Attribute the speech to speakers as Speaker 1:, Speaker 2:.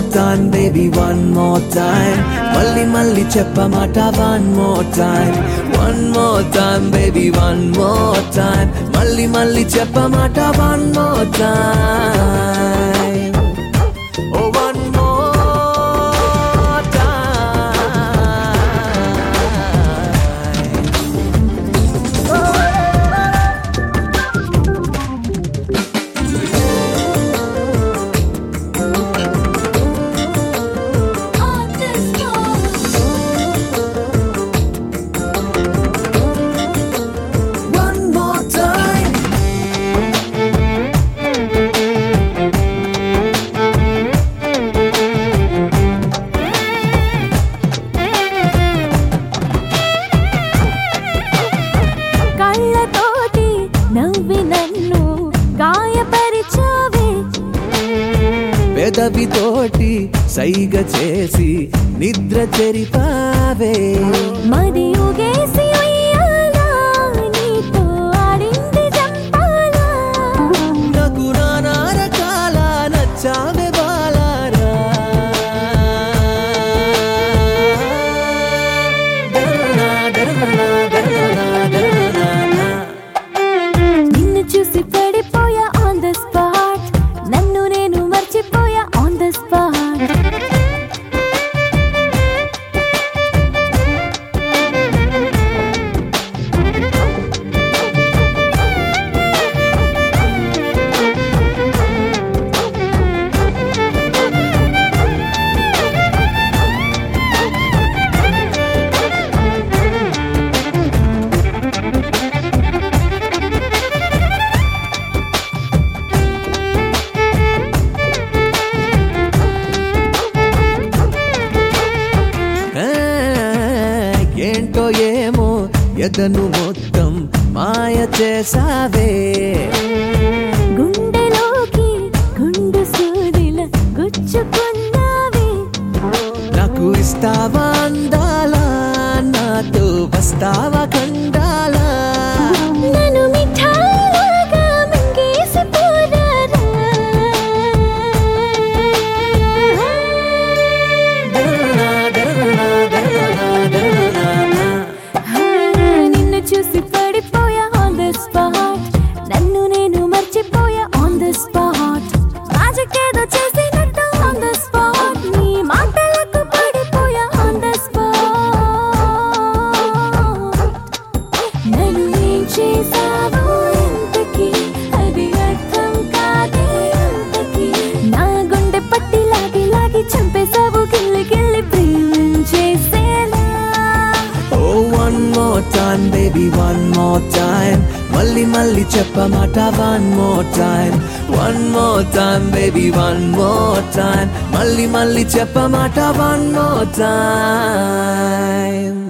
Speaker 1: time baby one more time మళ్ళీ మళ్ళీ చెప్పమాట one more time one more time baby one more time మళ్ళీ మళ్ళీ చెప్పమాట one more time oh one more time
Speaker 2: On this
Speaker 1: one more time
Speaker 2: కళ్ళతోటి నవ్వి నన్ను గాయపరిచావే
Speaker 1: పెదవితోటి సైగ చేసి నిద్ర చెరిపావే
Speaker 2: మరి ఊగేసి ఉయ్యాలా నీతో ఆడింది చంపాలా
Speaker 1: నాకు నానా రకాల నచ్చావే బాలారా దరనా, దరనా, దరనా, దరనా.
Speaker 2: నిన్ను చూసి పడిపోయా ఆన్ ద స్పాట్ నన్ను నేను మర్చిపోయా ఆన్ ద స్పాట్
Speaker 1: ఆ, ఏంటో ఏమో ఎదను మొత్తం మాయ చేసావే
Speaker 2: గుండెలోకి గుండు సూదిల గుచ్చుకున్నావే
Speaker 1: నాకు ఇస్తావా అందాలా నాతో వస్తావా కండాలా
Speaker 2: నన్ను మిఠాయిలాగా మింగేసి పోరారా
Speaker 1: దరనా, దరనా, దరనా, దరనా.
Speaker 2: నిన్ను చూసి పడిపోయా ఆన్ ద స్పాట్ నన్ను నేను మర్చిపోయా ఆన్ ద స్పాట్ మ్యాజిక్ ఏదో చేసినట్టు ఆన్ ద స్పాట్ నీ మాటలకు పడిపోయా ఆన్ ద స్పాట్ నన్ను ఏం చేసావో ఇంతకీ అది అర్థం కాదే అంతకీ నా గుండె పట్టి లాగి లాగి చంపేశావు గిల్లి గిల్లి ప్రేమించేసేలా
Speaker 1: oh one more time baby one more time మళ్ళీ మళ్ళీ చెప్పమాట one more time one more time baby one more time మళ్ళీ మళ్ళీ చెప్పమాట వన్ మోర్ టైమ్